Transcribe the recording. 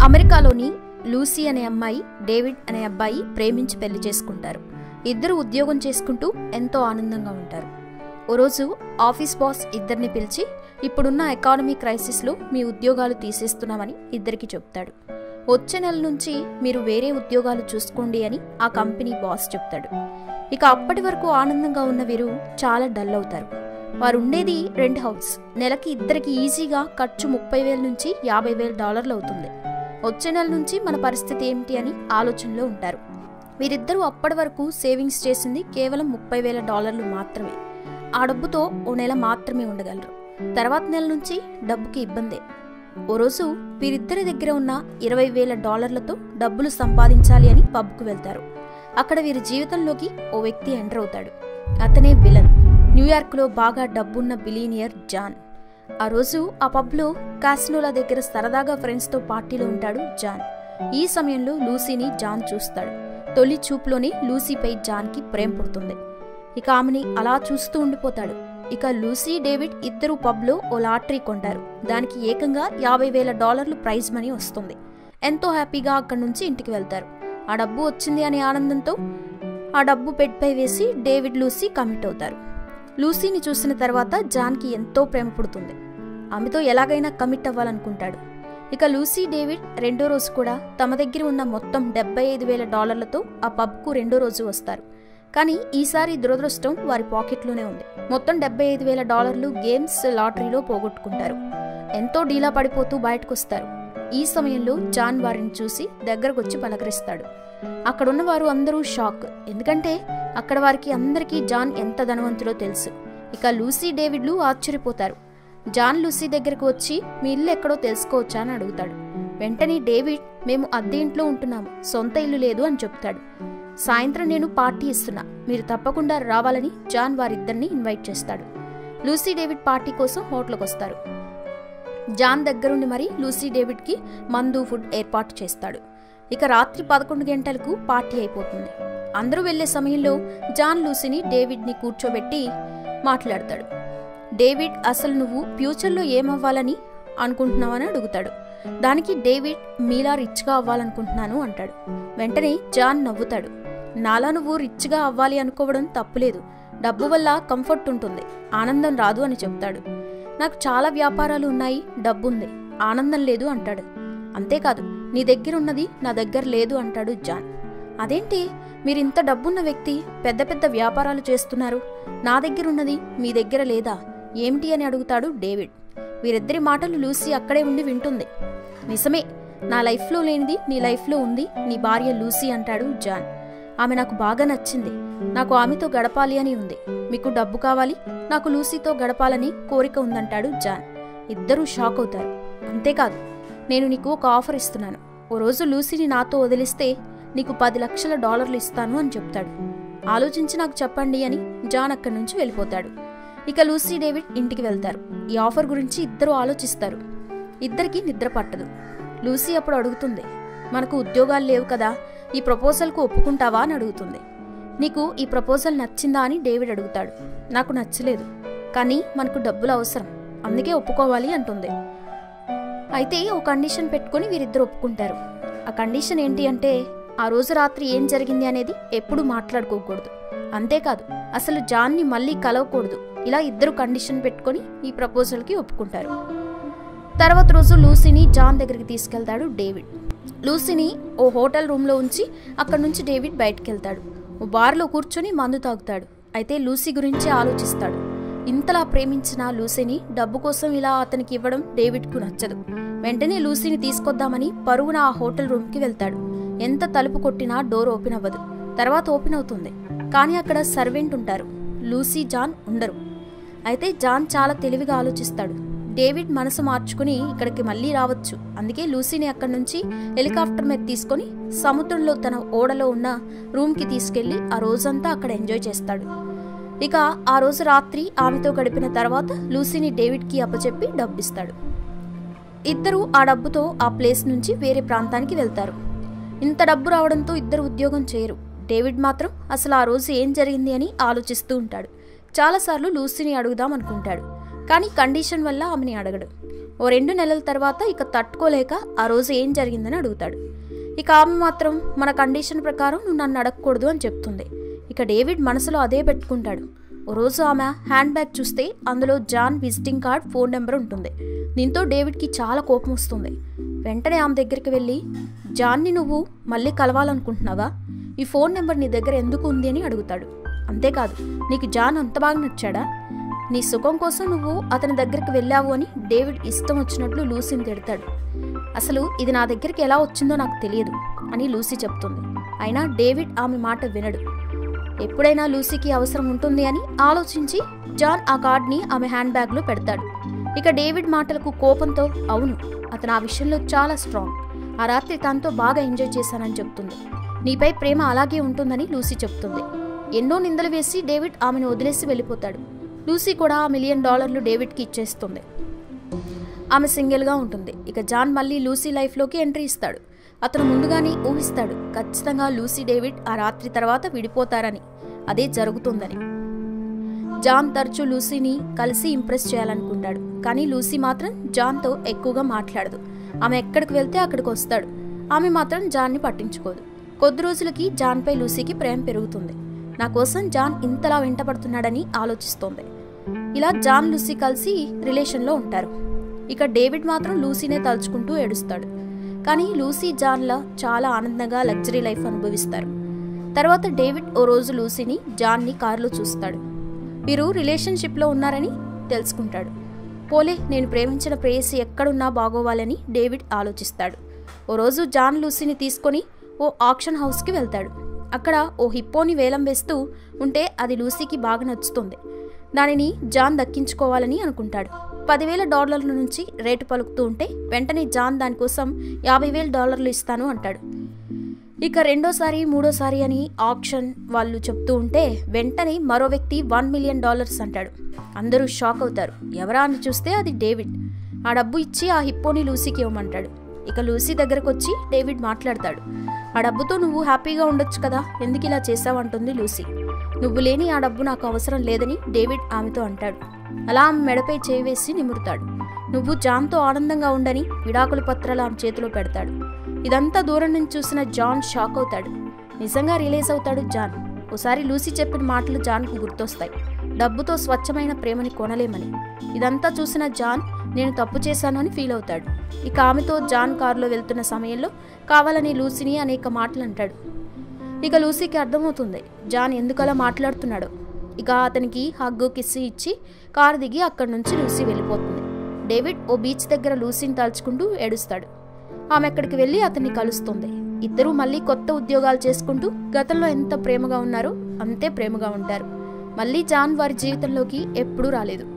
అమెరికాలోని లూసీ అనే అమ్మాయి డేవిడ్ అనే అబ్బాయి ప్రేమించి పెళ్లి చేసుకుంటారు ఇద్దరు ఉద్యోగం చేసుకుంటూ ఎంతో ఆనందంగా ఉంటారు ఓ రోజు ఆఫీస్ బాస్ ఇద్దరిని పిలిచి ఇప్పుడున్న ఎకానమీ క్రైసిస్లో మీ ఉద్యోగాలు తీసేస్తున్నామని ఇద్దరికి చెప్తాడు వచ్చే నెల నుంచి మీరు వేరే ఉద్యోగాలు చూసుకోండి అని ఆ కంపెనీ బాస్ చెప్తాడు ఇక అప్పటి వరకు ఆనందంగా ఉన్న వీరు చాలా డల్ అవుతారు వారు ఉండేది రెంట్ హౌస్ నెలకి ఇద్దరికి ఈజీగా ఖర్చు ముప్పై వేల నుంచి యాభై వేల డాలర్లు అవుతుంది వచ్చే నెల నుంచి మన పరిస్థితి ఏమిటి అని ఆలోచనలో ఉంటారు వీరిద్దరూ అప్పటి వరకు సేవింగ్స్ చేసింది కేవలం ముప్పై వేల డాలర్లు మాత్రమే ఆ డబ్బుతో ఓ నెల మాత్రమే ఉండగలరు తర్వాత నెల నుంచి డబ్బుకి ఇబ్బందే ఓ రోజు వీరిద్దరి దగ్గర ఉన్న ఇరవై వేల డాలర్లతో డబ్బులు సంపాదించాలి అని పబ్కు వెళ్తారు అక్కడ వీరి జీవితంలోకి ఓ వ్యక్తి ఎంటర్ అవుతాడు అతనే విలన్ న్యూయార్క్లో బాగా డబ్బున్న బిలీనియర్ జాన్ ఆ రోజు ఆ పబ్లో కాసినోల దగ్గర సరదాగా ఫ్రెండ్స్తో పార్టీలో ఉంటాడు జాన్ ఈ సమయంలో లూసీని జాన్ చూస్తాడు తొలి చూపులోనే లూసీపై జాన్కి ప్రేమ పుడుతుంది ఇక ఆమెని అలా చూస్తూ ఉండిపోతాడు ఇక లూసీ డేవిడ్ ఇద్దరు పబ్లో ఓ లాటరీ కొంటారు దానికి ఏకంగా యాభై వేల డాలర్లు ప్రైజ్ మనీ వస్తుంది ఎంతో హ్యాపీగా అక్కడి నుంచి ఇంటికి వెళ్తారు ఆ డబ్బు వచ్చింది అనే ఆనందంతో ఆ డబ్బు బెడ్పై వేసి డేవిడ్ లూసీ కమిట్ అవుతారు లూసీని చూసిన తర్వాత జాన్కి ఎంతో ప్రేమ పుడుతుంది ఆమెతో ఎలాగైనా కమిట్ అవ్వాలనుకుంటాడు ఇక లూసీ డేవిడ్ రెండో రోజు కూడా తమ దగ్గర ఉన్న మొత్తం డెబ్బై ఐదు వేల డాలర్లతో ఆ పబ్కు రెండో రోజు వస్తారు కానీ ఈసారి దురదృష్టం వారి పాకెట్లోనే ఉంది మొత్తం డెబ్బై ఐదు వేల డాలర్లు గేమ్స్ లాటరీలో పోగొట్టుకుంటారు ఎంతో డీలా పడిపోతూ బయటకొస్తారు ఈ సమయంలో జాన్ వారిని చూసి దగ్గరకొచ్చి పలకరిస్తాడు అక్కడున్న వారు అందరూ షాక్ ఎందుకంటే అక్కడ వారికి అందరికీ జాన్ ఎంత ధనవంతులో తెలుసు ఇక లూసీ డేవిడ్లు ఆశ్చర్యపోతారు జాన్ లూసీ దగ్గరకు వచ్చి మీ ఇల్లు ఎక్కడో తెలుసుకోవచ్చా అని అడుగుతాడు వెంటనే డేవిడ్ మేము అద్దె ఇంట్లో ఉంటున్నాము సొంత ఇల్లు లేదు అని చెప్తాడు సాయంత్రం నేను పార్టీ ఇస్తున్నా మీరు తప్పకుండా రావాలని జాన్ వారిద్దరిని ఇన్వైట్ చేస్తాడు లూసీ డేవిడ్ పార్టీ కోసం హోటల్కి వస్తారు జాన్ దగ్గరుండి మరి లూసీ డేవిడ్కి మందు ఫుడ్ ఏర్పాటు చేస్తాడు ఇక రాత్రి పదకొండు గంటలకు పార్టీ అయిపోతుంది అందరూ వెళ్లే సమయంలో జాన్ లూసీని డేవిడ్ని కూర్చోబెట్టి మాట్లాడతాడు డేవిడ్ అసలు నువ్వు ఫ్యూచర్లో ఏమవ్వాలని అనుకుంటున్నావని అడుగుతాడు దానికి డేవిడ్ మీలా రిచ్గా అవ్వాలనుకుంటున్నాను అంటాడు వెంటనే జాన్ నవ్వుతాడు నాలా నువ్వు రిచ్గా అవ్వాలి అనుకోవడం తప్పులేదు డబ్బు వల్ల కంఫర్ట్ ఉంటుంది ఆనందం రాదు అని చెప్తాడు నాకు చాలా వ్యాపారాలు ఉన్నాయి డబ్బుంది ఆనందం లేదు అంటాడు అంతేకాదు నీ దగ్గర ఉన్నది నా దగ్గర లేదు అంటాడు జాన్ అదేంటి మీరింత డబ్బున్న వ్యక్తి పెద్ద పెద్ద వ్యాపారాలు చేస్తున్నారు నా దగ్గర ఉన్నది మీ దగ్గర లేదా ఏమిటి అని అడుగుతాడు డేవిడ్ వీరిద్దరి మాటలు లూసీ అక్కడే ఉండి వింటుంది నిజమే నా లైఫ్లో లేనిది నీ లైఫ్లో ఉంది నీ భార్య లూసీ అంటాడు జాన్ ఆమె నాకు బాగా నచ్చింది నాకు ఆమెతో గడపాలి అని ఉంది మీకు డబ్బు కావాలి నాకు లూసీతో గడపాలని కోరిక ఉందంటాడు జాన్ ఇద్దరూ షాక్ అవుతారు అంతేకాదు నేను నీకు ఒక ఆఫర్ ఇస్తున్నాను ఓ రోజు లూసీని నాతో వదిలిస్తే నీకు పది లక్షల డాలర్లు ఇస్తాను అని చెప్తాడు ఆలోచించి నాకు చెప్పండి అని జాన్ అక్కడి నుంచి వెళ్ళిపోతాడు ఇక లూసీ డేవిడ్ ఇంటికి వెళ్తారు ఈ ఆఫర్ గురించి ఇద్దరు ఆలోచిస్తారు ఇద్దరికి నిద్ర పట్టదు లూసీ అప్పుడు అడుగుతుంది మనకు ఉద్యోగాలు లేవు కదా ఈ ప్రపోజల్కు ఒప్పుకుంటావా అని అడుగుతుంది నీకు ఈ ప్రపోజల్ నచ్చిందా అని డేవిడ్ అడుగుతాడు నాకు నచ్చలేదు కానీ మనకు డబ్బులు అవసరం అందుకే ఒప్పుకోవాలి అంటుంది అయితే ఓ కండిషన్ పెట్టుకొని వీరిద్దరు ఒప్పుకుంటారు ఆ కండిషన్ ఏంటి అంటే ఆ రోజు రాత్రి ఏం జరిగింది అనేది ఎప్పుడు మాట్లాడుకోకూడదు అంతేకాదు అసలు జాన్ని మళ్ళీ కలవకూడదు ఇలా ఇద్దరు కండిషన్ పెట్టుకొని ఈ ప్రపోజల్కి ఒప్పుకుంటారు తర్వాత రోజు లూసీని జాన్ దగ్గరికి తీసుకెళ్తాడు డేవిడ్ లూసీని ఓ హోటల్ రూమ్లో ఉంచి అక్కడి నుంచి డేవిడ్ బయటికి వెళ్తాడు ఓ బార్లో కూర్చొని మందు తాగుతాడు అయితే లూసీ గురించి ఆలోచిస్తాడు ఇంతలా ప్రేమించిన లూసీని డబ్బు కోసం ఇలా అతనికి ఇవ్వడం డేవిడ్కు నచ్చదు వెంటనే లూసీని తీసుకొద్దామని పరుగున ఆ హోటల్ రూమ్కి వెళ్తాడు ఎంత తలుపు కొట్టినా డోర్ ఓపెన్ అవ్వదు తర్వాత ఓపెన్ అవుతుంది కానీ అక్కడ సర్వెంట్ ఉంటారు లూసీ జాన్ ఉండరు అయితే జాన్ చాలా తెలివిగా ఆలోచిస్తాడు డేవిడ్ మనసు మార్చుకుని ఇక్కడికి మళ్ళీ రావచ్చు అందుకే లూసీని అక్కడి నుంచి హెలికాప్టర్ మీద తీసుకొని సముద్రంలో తన ఓడలో ఉన్న రూమ్కి తీసుకెళ్లి ఆ రోజంతా అక్కడ ఎంజాయ్ చేస్తాడు ఇక ఆ రోజు రాత్రి ఆమెతో గడిపిన తర్వాత లూసీని డేవిడ్కి అప్పచెప్పి డబ్బిస్తాడు ఇద్దరు ఆ డబ్బుతో ఆ ప్లేస్ నుంచి వేరే ప్రాంతానికి వెళ్తారు ఇంత డబ్బు రావడంతో ఇద్దరు ఉద్యోగం చేయరు డేవిడ్ మాత్రం అసలు ఆ రోజు ఏం జరిగింది అని ఆలోచిస్తూ ఉంటాడు చాలాసార్లు లూసీని అడుగుదాం అనుకుంటాడు కానీ కండిషన్ వల్ల ఆమెని అడగడు ఓ రెండు నెలల తర్వాత ఇక తట్టుకోలేక ఆ రోజు ఏం జరిగిందని అడుగుతాడు ఇక ఆమె మాత్రం మన కండిషన్ ప్రకారం నువ్వు నన్ను అడగకూడదు అని చెప్తుంది ఇక డేవిడ్ మనసులో అదే పెట్టుకుంటాడు ఓ రోజు ఆమె హ్యాండ్ బ్యాగ్ చూస్తే అందులో John visiting card phone number ఉంటుంది దీంతో డేవిడ్కి చాలా కోపం వస్తుంది వెంటనే ఆమె దగ్గరికి వెళ్ళి జాన్ని నువ్వు మళ్ళీ కలవాలనుకుంటున్నావా ఈ ఫోన్ నెంబర్ నీ దగ్గర ఎందుకు ఉంది అని అడుగుతాడు అంతేకాదు నీకు జాన్ అంత బాగా నచ్చాడా నీ సుఖం కోసం నువ్వు అతని దగ్గరికి వెళ్ళావు అని డేవిడ్ ఇష్టం వచ్చినట్లు లూసీని తిడతాడు అసలు ఇది నా దగ్గరికి ఎలా వచ్చిందో నాకు తెలియదు అని లూసీ చెప్తుంది అయినా డేవిడ్ ఆమె మాట వినడు ఎప్పుడైనా లూసీకి అవసరం ఉంటుంది అని ఆలోచించి జాన్ ఆ కార్డ్ని ఆమె హ్యాండ్ బ్యాగ్లో పెడతాడు ఇక డేవిడ్ మాటలకు కోపంతో అవును అతను ఆ విషయంలో చాలా స్ట్రాంగ్ ఆ రాత్రి తనతో బాగా ఎంజాయ్ చేశానని చెప్తుంది నీపై ప్రేమ అలాగే ఉంటుందని లూసీ చెప్తుంది ఎన్నో నిందలు వేసి డేవిడ్ ఆమెను వదిలేసి వెళ్ళిపోతాడు లూసీ కూడా ఆ మిలియన్ డాలర్లు డేవిడ్కి ఇచ్చేస్తుంది ఆమె సింగిల్గా ఉంటుంది ఇక జాన్ మళ్ళీ లూసీ లైఫ్లోకి ఎంట్రీ ఇస్తాడు అతను ముందుగానే ఊహిస్తాడు ఖచ్చితంగా లూసీ డేవిడ్ ఆ రాత్రి తర్వాత విడిపోతారని అదే జరుగుతుందని జాన్ తరచూ లూసీని కలిసి ఇంప్రెస్ చేయాలనుకుంటాడు కానీ లూసీ మాత్రం జాన్తో ఎక్కువగా మాట్లాడదు ఆమె ఎక్కడికి వెళ్తే అక్కడికి వస్తాడు ఆమె మాత్రం జాన్ని పట్టించుకోదు కొద్ది రోజులకి జాన్పై లూసీకి ప్రేమ పెరుగుతుంది నా కోసం జాన్ ఇంతలా వెంటపడుతున్నాడని ఆలోచిస్తోంది ఇలా జాన్ లూసీ కలిసి రిలేషన్లో ఉంటారు ఇక డేవిడ్ మాత్రం లూసీనే తలుచుకుంటూ ఏడుస్తాడు కానీ లూసీ జాన్లా చాలా ఆనందంగా లగ్జరీ లైఫ్ అనుభవిస్తారు తర్వాత డేవిడ్ ఓ రోజు లూసీని జాన్ని కారులో చూస్తాడు వీరు రిలేషన్షిప్లో ఉన్నారని తెలుసుకుంటాడు పోలే నేను ప్రేమించిన ప్రేయసి ఎక్కడున్నా బాగోవాలని డేవిడ్ ఆలోచిస్తాడు ఓ రోజు జాన్ లూసీని తీసుకొని ఓ ఆక్షన్ హౌస్కి వెళ్తాడు అక్కడ ఓ హిప్పోని వేలం వేస్తూ ఉంటే అది లూసీకి బాగా నచ్చుతుంది దానిని జాన్ దక్కించుకోవాలని అనుకుంటాడు పదివేల డాలర్ల నుంచి రేటు పలుకుతూ ఉంటే వెంటనే జాన్ దానికోసం యాభై వేల డాలర్లు ఇస్తాను అంటాడు ఇక రెండోసారి మూడోసారి అని ఆప్షన్ వాళ్ళు చెప్తూ ఉంటే వెంటనే మరో వ్యక్తి వన్ మిలియన్ డాలర్స్ అంటాడు అందరూ షాక్ అవుతారు ఎవరా అని చూస్తే అది డేవిడ్ ఆ డబ్బు ఇచ్చి ఆ హిప్పోని లూసీకి ఇవ్వమంటాడు ఇక లూసీ దగ్గరకు వచ్చి డేవిడ్ మాట్లాడతాడు ఆ డబ్బుతో నువ్వు హ్యాపీగా ఉండొచ్చు కదా ఎందుకు ఇలా చేసావంటుంది లూసీ నువ్వు లేని ఆ డబ్బు నాకు అవసరం లేదని డేవిడ్ ఆమెతో అంటాడు అలా ఆమె మెడపై చేయి వేసి నిమురుతాడు నువ్వు జాన్తో ఆనందంగా ఉండని విడాకుల పత్రాలు ఆమె చేతిలో పెడతాడు ఇదంతా దూరం నుంచి చూసిన జాన్ షాక్ అవుతాడు నిజంగా రిలీజ్ అవుతాడు జాన్ ఓసారి లూసీ చెప్పిన మాటలు జాన్కు గుర్తొస్తాయి డబ్బుతో స్వచ్ఛమైన ప్రేమని కొనలేమని ఇదంతా చూసిన జాన్ నేను తప్పు చేశాను అని ఫీల్ అవుతాడు ఇక ఆమెతో జాన్ కారులో వెళ్తున్న సమయంలో కావాలని లూసీని అనేక మాటలు అంటాడు ఇక లూసీకి అర్థమవుతుంది జాన్ ఎందుకలా మాట్లాడుతున్నాడో ఇక అతనికి హగ్గు కిస్సి ఇచ్చి కారు దిగి అక్కడి నుంచి లూసీ వెళ్ళిపోతుంది డేవిడ్ ఓ బీచ్ దగ్గర లూసీని తలుచుకుంటూ ఏడుస్తాడు ఆమె అక్కడికి వెళ్ళి అతన్ని కలుస్తుంది ఇద్దరూ మళ్ళీ కొత్త ఉద్యోగాలు చేసుకుంటూ గతంలో ఎంత ప్రేమగా ఉన్నారో అంతే ప్రేమగా ఉంటారు మళ్ళీ జాన్ వారి జీవితంలోకి ఎప్పుడూ రాలేదు